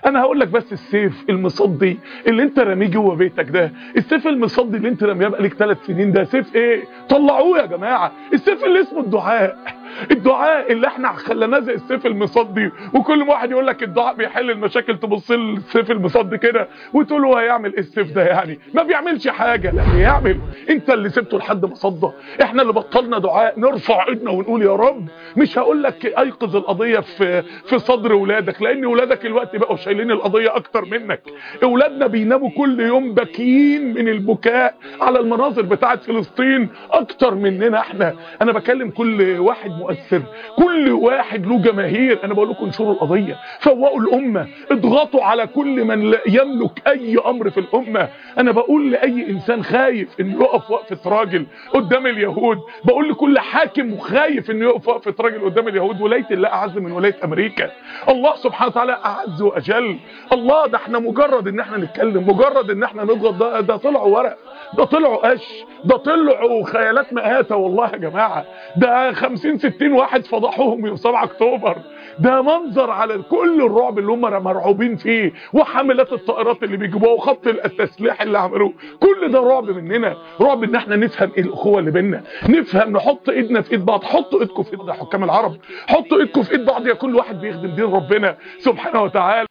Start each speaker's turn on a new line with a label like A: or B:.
A: انا هقول لك بس السيف المصدي اللي انت راميه جوه بيتك ده السيف المصدي اللي انت راميه بقالك ثلاث سنين ده سيف ايه طلعوه يا جماعه السيف اللي اسمه الدعاء الدعاء اللي احنا خليناه زي السيف المصدي وكل واحد يقول لك الدعاء بيحل المشاكل تبص للسيف المصدي كده وتقول له هيعمل ايه السيف ده يعني ما بيعملش حاجه لا بيعمل انت اللي سبته لحد ما صدى احنا اللي بطلنا دعاء نرفع ايدنا ونقول يا رب مش هقول لك ايقظ القضيه في في صدر ولادك لان ولادك الوقت بقوا شايلين القضيه اكتر منك اولادنا بيناموا كل يوم باكيين من البكاء على المناظر بتاعه فلسطين اكتر مننا احنا انا بكلم كل واحد مؤثر كل واحد له جماهير انا بقول لكم انشروا القضيه فوقوا الامه اضغطوا على كل من لا يملك اي امر في الامه انا بقول لاي انسان خايف انه يقف وقفه راجل قدام اليهود بقول لكل حاكم خايف انه يقف وقفه راجل قدام اليهود ولايه الله اعز من ولايه امريكا الله سبحانه وتعالى اعز واجل الله ده احنا مجرد ان احنا نتكلم مجرد ان احنا نضغط ده ده طلعوا ورق ده طلعوا قش ده طلعوا خيالات مآتة والله يا جماعة ده 50 60 واحد فضحوهم يوم 7 اكتوبر ده منظر على كل الرعب اللي هم مرعوبين فيه وحاملات الطائرات اللي بيجيبوها وخط التسليح اللي عملوه كل ده رعب مننا رعب ان احنا نفهم ايه الاخوه اللي بينا نفهم نحط ايدنا في ايد بعض حطوا ايدكم في ايد حكام العرب حطوا ايدكم في ايد بعض يا كل واحد بيخدم دين ربنا سبحانه وتعالى